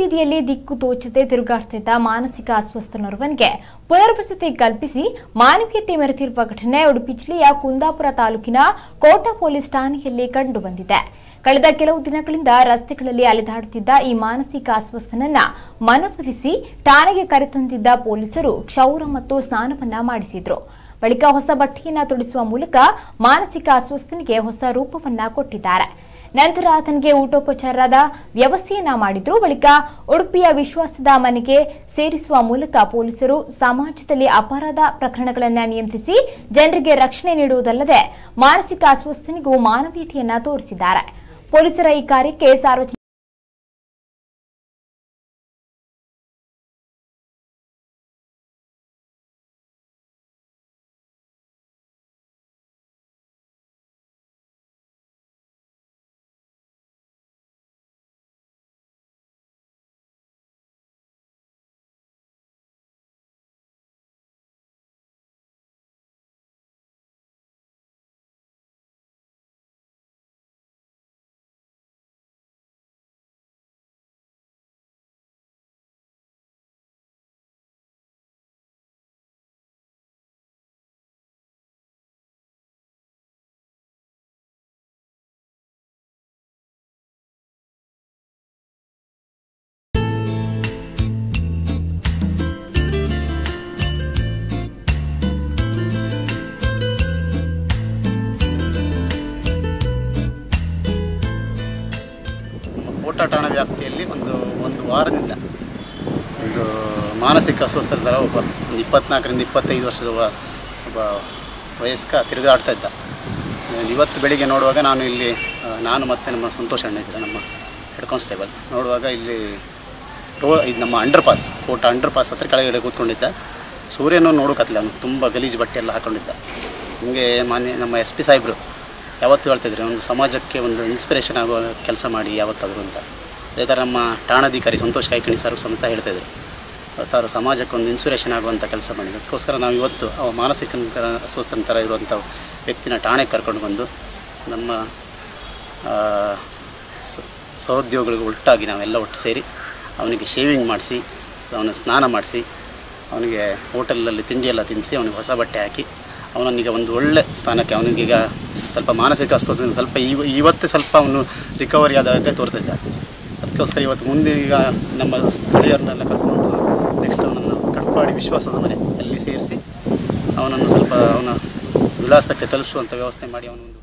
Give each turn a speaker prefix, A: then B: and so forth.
A: ಬೀದಿಯಲ್ಲಿ ದಿಕ್ಕು ತೋಚದೆ ತಿರುಗಾಡ್ತಿದ್ದ ಮಾನಸಿಕ ಅಸ್ವಸ್ಥನೋರ್ವನಿಗೆ ಪುನರ್ವಸತಿ ಕಲ್ಪಿಸಿ ಮಾನವೀಯತೆ ಮೆರೆತಿರುವ ಘಟನೆ ಉಡುಪಿ ಜಿಲ್ಲೆಯ ಕುಂದಾಪುರ ತಾಲೂಕಿನ ಕೋಟಾ ಪೊಲೀಸ್ ಠಾಣೆಯಲ್ಲಿ ಕಂಡುಬಂದಿದೆ ಕಳೆದ ಕೆಲವು ದಿನಗಳಿಂದ ರಸ್ತೆಗಳಲ್ಲಿ ಅಲೆದಾಡುತ್ತಿದ್ದ ಈ ಮಾನಸಿಕ ಅಸ್ವಸ್ಥನನ್ನ ಮನವೊಲಿಸಿ ಠಾಣೆಗೆ ಕರೆತಂದಿದ್ದ ಪೊಲೀಸರು ಕ್ಷೌರ ಮತ್ತು ಸ್ನಾನವನ್ನ ಮಾಡಿಸಿದ್ರು ಬಳಿಕ ಹೊಸ ಬಟ್ಟೆಯನ್ನ ತೊಡಿಸುವ ಮೂಲಕ ಮಾನಸಿಕ ಅಸ್ವಸ್ಥನಿಗೆ ಹೊಸ ರೂಪವನ್ನ ಕೊಟ್ಟಿದ್ದಾರೆ ನಂತರ ಆತನಿಗೆ ಊಟೋಪಚಾರದ ವ್ಯವಸ್ಥೆಯನ್ನ ಮಾಡಿದ್ರು ಬಳಿಕ ಉಡುಪಿಯ ವಿಶ್ವಾಸದ ಮನೆಗೆ ಸೇರಿಸುವ ಮೂಲಕ ಪೊಲೀಸರು ಸಮಾಜದಲ್ಲಿ ಅಪರಾಧ ಪ್ರಕರಣಗಳನ್ನು ನಿಯಂತ್ರಿಸಿ ಜನರಿಗೆ ರಕ್ಷಣೆ ನೀಡುವುದಲ್ಲದೆ ಮಾನಸಿಕ ಅಸ್ವಸ್ಥನಿಗೂ ಮಾನವೀಯತೆಯನ್ನ ತೋರಿಸಿದ್ದಾರೆ ಪೊಲೀಸರ ಈ ಕಾರ್ಯಕ್ಕೆ ಸಾರ್ವಜನಿಕ
B: ನಮ್ಮ ಕೋಟ ಠಾಣಾ ವ್ಯಾಪ್ತಿಯಲ್ಲಿ ಒಂದು ಒಂದು ವಾರದಿಂದ ಒಂದು ಮಾನಸಿಕ ಅಸ್ವಸ್ಥರ ಒಬ್ಬ ಒಂದು ಇಪ್ಪತ್ನಾಲ್ಕರಿಂದ ಇಪ್ಪತ್ತೈದು ವರ್ಷದ ಒಬ್ಬ ಒಬ್ಬ ವಯಸ್ಕ ತಿರುಗಾಡ್ತಾ ಇದ್ದ ಇವತ್ತು ಬೆಳಿಗ್ಗೆ ನೋಡುವಾಗ ನಾನು ಇಲ್ಲಿ ಆ, ನಾನು ಮತ್ತು ನಮ್ಮ ಸಂತೋಷ್ ಅಣ್ಣ ಇದ್ದಾರೆ ನಮ್ಮ ಹೆಡ್ ಕಾನ್ಸ್ಟೇಬಲ್ ನೋಡುವಾಗ ಇಲ್ಲಿ ಟೋ ಇದು ನಮ್ಮ ಅಂಡರ್ ಪಾಸ್ ಕೋಟ ಅಂಡರ್ ಪಾಸ್ ಹತ್ರ ಕೆಳಗಡೆ ಕೂತ್ಕೊಂಡಿದ್ದ ಸೂರ್ಯನೂ ನೋಡೋಕತ್ತಿಲ್ಲ ಅವನು ತುಂಬ ಗಲೀಜು ಬಟ್ಟೆ ಎಲ್ಲ ಹಾಕೊಂಡಿದ್ದ ನಿಮಗೆ ಮಾನ್ಯ ನಮ್ಮ ಎಸ್ ಪಿ ಸಾಹೇಬರು ಯಾವತ್ತೂ ಹೇಳ್ತಿದ್ರು ಒಂದು ಸಮಾಜಕ್ಕೆ ಒಂದು ಇನ್ಸ್ಪಿರೇಷನ್ ಆಗುವ ಕೆಲಸ ಮಾಡಿ ಯಾವತ್ತಾದರೂ ಅಂತ ಅದೇ ಥರ ನಮ್ಮ ಠಾಣಾಧಿಕಾರಿ ಸಂತೋಷ್ ಕಾಯ್ಕಣಿ ಸರ್ ಸಮೇತ ಹೇಳ್ತಾಯಿದ್ರು ಅವತ್ತಾರು ಸಮಾಜಕ್ಕೆ ಒಂದು ಇನ್ಸ್ಪಿರೇಷನ್ ಆಗುವಂಥ ಕೆಲಸ ಮಾಡಿ ಅದಕ್ಕೋಸ್ಕರ ನಾವು ಇವತ್ತು ಅವ ಮಾನಸಿಕ ಥರ ಅಸ್ವಸ್ಥನ ಥರ ಇರುವಂಥ ವ್ಯಕ್ತಿನ ಠಾಣೆಗೆ ಕರ್ಕೊಂಡು ಬಂದು ನಮ್ಮ ಆ, ಸ- ಸಹೋದ್ಯೋಗಿಗಳಿಗೆ ಒಟ್ಟಾಗಿ ನಾವೆಲ್ಲ ಒಟ್ಟು ಸೇರಿ ಅವನಿಗೆ ಶೇವಿಂಗ್ ಮಾಡಿಸಿ ಅವನ ಸ್ನಾನ ಮಾಡಿಸಿ ಅವನಿಗೆ ಹೋಟೆಲಲ್ಲಿ ತಿಂಡಿ ಎಲ್ಲ ತಿನ್ನಿಸಿ ಅವನಿಗೆ ಹೊಸ ಬಟ್ಟೆ ಹಾಕಿ ಅವನನ್ನೀಗ ಒಂದು ಒಳ್ಳೆ ಸ್ಥಾನಕ್ಕೆ ಅವನಿಗೀಗ ಸ್ವಲ್ಪ ಮಾನಸಿಕ ಅಸ್ವಸ್ಥದಿಂದ ಸ್ವಲ್ಪ ಇವ ಇವತ್ತೇ ಸ್ವಲ್ಪ ಅವನು ರಿಕವರಿ ಆದಾಗೆ ತೋರ್ತಿದ್ದ ಅದಕ್ಕೋಸ್ಕರ ಇವತ್ತು ಮುಂದೆ ಈಗ ನಮ್ಮ ಸ್ಥಳೀಯರನ್ನೆಲ್ಲ ಕರ್ಕೊಂಡು ನೆಕ್ಸ್ಟ್ ಅವನನ್ನು ಕಟ್ಪಾಡಿ ವಿಶ್ವಾಸದ ಮನೆ ಅಲ್ಲಿ ಸೇರಿಸಿ ಅವನನ್ನು ಸ್ವಲ್ಪ ಅವನ ವಿಳಾಸಕ್ಕೆ ತಲುಪಿಸುವಂಥ ವ್ಯವಸ್ಥೆ ಮಾಡಿ ಅವನೊಂದು